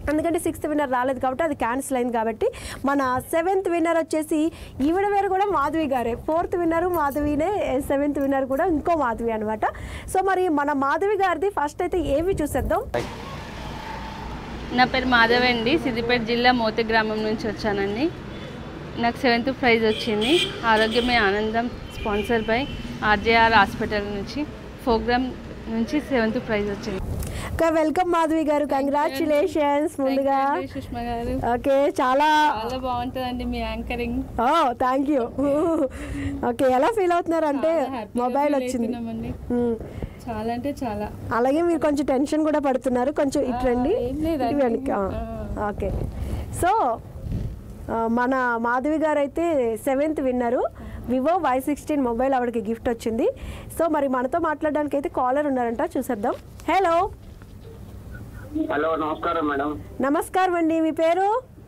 ఎందుకంటే sixth winner రాలేదు కాబట్టి అది క్యాన్సిల్ అయింది కాబట్టి మన సెవెంత్ విన్నర్ వచ్చేసి ఈవిడ పేరు కూడా మాధవి గారే ఫోర్త్ విన్నర్ మాధవినే సెవెంత్ విన్నర్ కూడా ఇంకో మాధవి అనమాట సో మరి మన మాధవి గారిది ఫస్ట్ అయితే ఏవి చూసేద్దాం నా పేరు మాధవ్ అండి సిద్దిపేట జిల్లా మోతి గ్రామం నుంచి వచ్చానండి నాకు సెవెంత్ ప్రైజ్ వచ్చింది ఆరోగ్యమే ఆనందం స్పాన్సర్ బై ఆర్జేఆర్ హాస్పిటల్ నుంచి ప్రోగ్రామ్ నుంచి సెవెంత్ ప్రైజ్ వచ్చింది వెల్కమ్ మాధవి గారు కంగ్రాచులేషన్స్ ముందుగా Thank you అండి, సుష్మా గారు ఓకే చాలా చాలా బాగుంటుందండి మీ anchoring oh thank you okay ఎలా ఫీల్ అవుతున్నారు అంటే మొబైల్ వచ్చింది మ్మ్. చాలా అంటే చాలా అలాగే మీరు కొంచెం టెన్షన్ కూడా పడుతున్నారు కొంచెం ఇటు రండి ఏం లేదండి. ఇటు వెనక్కి. ఆ, ఓకే సో ఆ, మన మాధవి గారు అయితే seventh winner Vivo Y sixteen mobile ఆవిడకి గిఫ్ట్ వచ్చింది సో మరి మనతో మాట్లాడడానికి అయితే కాలర్ ఉన్నారంట చూసేద్దాం హలో హలో నమస్కారం మేడం నమస్కారం అండి మీ పేరు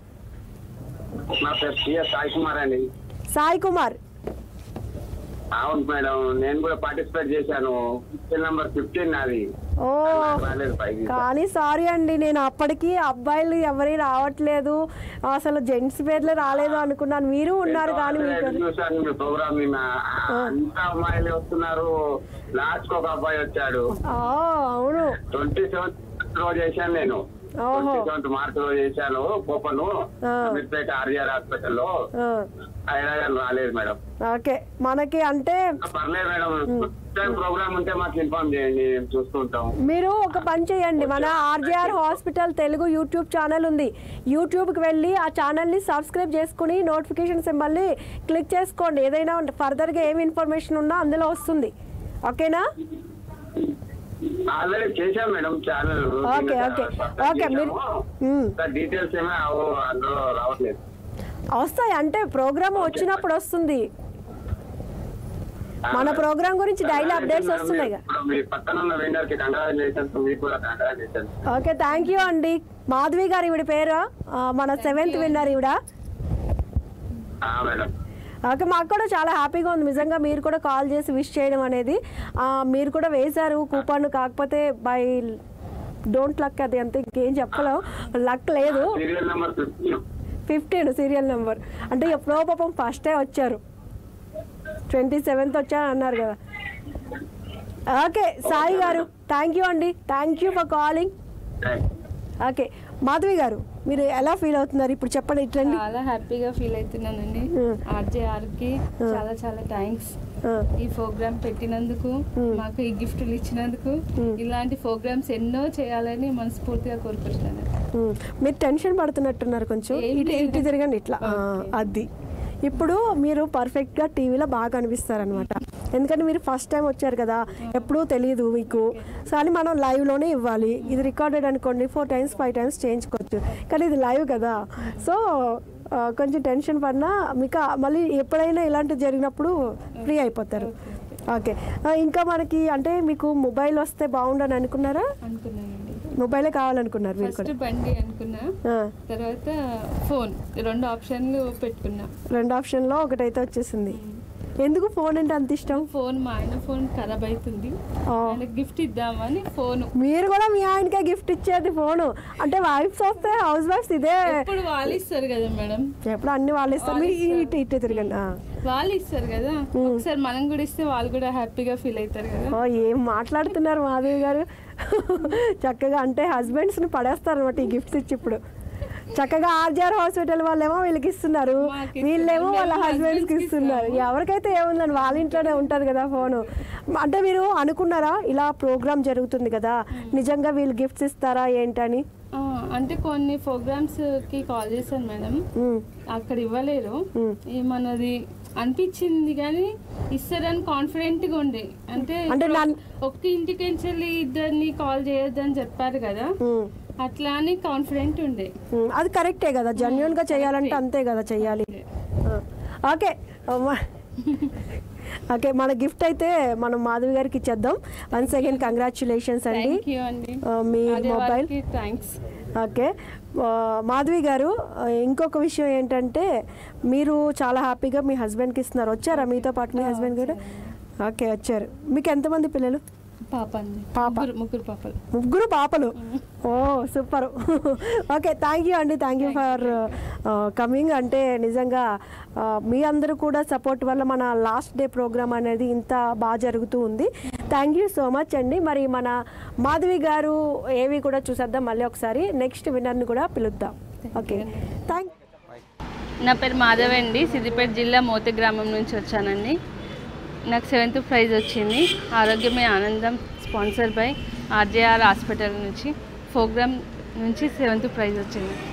నా పేరు సిఎస్ సాయి కుమార్ అండి సాయి కుమార్ అవును మేడం నేను కూడా పార్టిసిపేట్ చేశాను ఫిఫ్టీన్ నెంబర్ ఫిఫ్టీన్ నాది ఓ రాలేదు పైకి కానీ సారీ అండి నేను అప్పటికి అబ్బాయిలు ఎవరి రావట్లేదు అసలు జెంట్స్ పేర్లే రాలేదు అనుకున్నాను మీరు ఉన్నారు కానీ మీ పేరు చూశాను మీ ప్రోగ్రామ్ ని మా- అంతా అమ్మాయిలు వస్తున్నారు లాస్ట్ ఒక అబ్బాయి వచ్చాడు ఆ, అవును ట్వంటీ సెవెంత్ రోజు చేశాను నేను ఓహో. ట్వంటీ సెవెంత్ మార్చ్ రోజు చేశాను కోపను ఆ. అమీర్పేట ఆర్ఆర్ హాస్పిటల్లో ఆ, అయినా కానీ రాలేదు మేడం ఓకే మనకి అంటే పర్లేదు మేడం టైం ప్రోగ్రామ్ ఉంటే మాకు ఇన్ఫార్మ్ చేయండి మేము చూస్తుంటాం మీరు ఒక పని చేయండి మన RJR hospital Telugu YouTube channel ఉంది యూట్యూబ్కి వెళ్ళి ఆ ఛానల్ని సబ్స్క్రైబ్ చేసుకుని నోటిఫికేషన్ సింబల్ని క్లిక్ చేసుకోండి ఏదైనా ఫర్దర్గా ఏమి ఇన్ఫర్మేషన్ ఉన్నా అందులో వస్తుంది ఓకేనా ఆల్రెడీ చేశాం madam channel okay, okay. Okay, మీరు- మ్మ్. డీటెయిల్స్ ఏమో అవు- అందులో రావట్లేదు వస్తాయి అంటే ప్రోగ్రామ్ వచ్చినప్పుడు వస్తుంది మన ప్రోగ్రామ్ గురించి డైలీ అప్డేట్స్ వస్తున్నాయి కదా. ఇప్పుడు మీ పక్కన ఉన్న వెండర్ కి కంగ్రాచులేషన్స్ మీకు కూడా కంగ్రాచులేషన్స్ ఓకే థ్యాంక్ యూ అండి మాధవి గారు ఈవిడ పేరు ఆ, మన సెవెంత్ విన్నర్ ఈవిడ మేడం ఓకే మాకు కూడా చాలా హ్యాపీగా ఉంది నిజంగా మీరు కూడా కాల్ చేసి విష్ చేయడం అనేది ఆ, మీరు కూడా వేశారు కూపన్ కాకపోతే బై డోంట్ లక్ అది అంతే ఇంకేం చెప్పలేం లక్ లేదు serial number fifteen fifteen serial number అంటే ఎప్పుడో పాపం ఫస్టే వచ్చారు ట్వంటీ సెవెంత్ వచ్చా అన్నారు కదా ఓకే సాయి గారు థ్యాంక్ యూ అండి thank you for calling okay Madhavi గారు మీరు ఎలా ఫీల్ అవుతున్నారు ఇప్పుడు చెప్పండి ఇట్లండి చాలా హ్యాపీగా ఫీల్ అవుతున్నానండి Hmm. ఆర్జేఆర్ కి చాలా చాలా థ్యాంక్స్ ఈ ప్రోగ్రామ్ పెట్టినందుకు మాకు ఈ గిఫ్ట్లు ఇచ్చినందుకు ఇలాంటి ప్రోగ్రామ్స్ ఎన్నో చేయాలని మనస్ఫూర్తిగా కోరుకుంటున్నాను ఉమ్, మీరు టెన్షన్ పడుతున్నట్టున్నారు కొంచెం ఏం ఇటు ఇటు లేదు. తిరగండి ఇట్లా ఆ, ఓకే. అది ఇప్పుడు మీరు పర్ఫెక్ట్గా టీవీలో బాగా అనిపిస్తారనమాట ఎందుకంటే మీరు ఫస్ట్ టైం వచ్చారు కదా ఎప్పుడూ తెలియదు మీకు సో అని మనం లైవ్లోనే ఇవ్వాలి ఇది రికార్డెడ్ అనుకోండి ఫోర్ టైమ్స్ ఫైవ్ టైమ్స్ చేయించుకోవచ్చు కానీ ఇది లైవ్ కదా సో ఆ, కొంచెం టెన్షన్ పడినా మీకు ఆ- మళ్ళీ ఎప్పుడైనా ఇలాంటివి జరిగినప్పుడు ఫ్రీ అయిపోతారు ఓకే ఆ, ఇంకా మనకి అంటే మీకు మొబైల్ వస్తే బాగుండని అనుకున్నారా అనుకున్నానండి మొబైలే కావాలనుకున్నారు మీరు ఫస్ట్ కూడా బండి అనుకున్నా ఆ. తర్వాత ఫోన్ రెండు ఆప్షన్లు పెట్టుకున్నా రెండు ఆప్షన్లో ఒకటైతే వచ్చేసింది ఎందుకు ఫోన్ అంటే అంత ఇష్టం ఫోన్ మా ఆయన ఫోన్ ఖరాబ్ అవుతుంది ఆ. ఆయనకు గిఫ్ట్ ఇద్దామని ఫోన్ మీరు కూడా మీ ఆయనకే గిఫ్ట్ ఇచ్చేది ఫోను అంటే వైఫ్స్ వస్తే హౌస్ వైఫ్స్ ఇదే ఎప్పుడు వాళ్ళు ఇస్తారు కదా మేడం ఎప్పుడు అన్ని వాళ్ళు ఇస్తారు మీరు వాళ్ళు ఇటు ఇటు తిరగండి ఆ. వాళ్ళు ఇస్తారు కదా ఒకసారి మనం కూడా ఇస్తే వాళ్ళు కూడా హ్యాపీగా ఫీల్ అవుతారు కదా ఓ ఏం మాట్లాడుతున్నారు మాధవి గారు చక్కగా అంటే హస్బెండ్స్ని పడేస్తారు అనమాట ఈ గిఫ్ట్స్ ఇచ్చి ఇప్పుడు చక్కగా ఆర్జీఆర్ హాస్పిటల్ వాళ్ళేమో వీళ్ళకి ఇస్తున్నారు మాకు ఇస్తున్నారు. వీళ్ళేమో వాళ్ళ మేము హస్బెండ్స్కి husbands కి ఇస్తున్నారు ఎవరికైతే ఏముందని వాళ్ళ ఇంట్లోనే ఉంటుంది కదా ఫోను అంటే మీరు అనుకున్నారా ఇలా ప్రోగ్రామ్ జరుగుతుంది కదా నిజంగా వీళ్ళు గిఫ్ట్స్ ఇస్తారా ఏంటని ఆ, అంటే కొన్ని ప్రోగ్రామ్స్ కి కాల్ చేశాను మేడం ఉమ్, అక్కడ ఇవ్వలేరు ఉమ్. ఏమన్నది అనిపించింది కానీ ఇస్తారని కాన్ఫిడెంట్ గా ఉండే అంటే అంటే ఇప్పుడు నన్- ఒక్క ఇంటికి వెళ్ళి ఇద్దరిని కాల్ చేయొద్దని చెప్పారు కదా ఉమ్. అట్లా అని కాన్ఫిడెంట్ ఉండే ఉమ్, అది కరెక్టే కదా జెన్యున్ గా చేయాలంటే అంతే కదా చెయ్యాలి ఆ, ఓకే అమ్మా. ఓకే మన గిఫ్ట్ అయితే మనం మాధవి గారికి ఇచ్చేద్దాం వన్స్ అగైన్ కంగ్రాచులేషన్స్ అండి థ్యాంక్ యూ అండి ఆ, మీ మొబైల్ థ్యాంక్స్ ఓకే ఆ, మాధవి గారు ఆ, ఇంకొక విషయం ఏంటంటే మీరు చాలా హ్యాపీగా మీ హస్బెండ్కి ఇస్తున్నారు వచ్చారా మీతో పాటు మీ హస్బెండ్ కూడా ఓకే వచ్చారు మీకు ఎంతమంది పిల్లలు పాప అండి పాప. ముగ్గురు ముగ్గురు పాపలు ముగ్గురు పాపలు oh super okay thank you అండి థ్యాంక్ యూ ఫర్ కమింగ్ అంటే నిజంగా ఆ, మీ అందరూ కూడా సపోర్ట్ వల్ల మన లాస్ట్ డే ప్రోగ్రామ్ అనేది ఇంత బాగా జరుగుతూ ఉంది థ్యాంక్ యూ సో మచ్ అండి మరి మన మాధవి గారు ఏవి కూడా చూసేద్దాం మళ్ళీ ఒకసారి నెక్స్ట్ విన్నర్ని కూడా పిలుద్దాం ఓకే థ్యాంక్ నా పేరు మాధవ్ అండి సిద్దిపేట జిల్లా మోతి గ్రామం నుంచి వచ్చానండి నాకు సెవెంత్ ప్రైజ్ వచ్చింది ఆరోగ్యమే ఆనందం స్పాన్సర్ బై ఆర్జేఆర్ హాస్పిటల్ నుంచి ప్రోగ్రామ్ నుంచి సెవెంత్ ప్రైజ్ వచ్చింది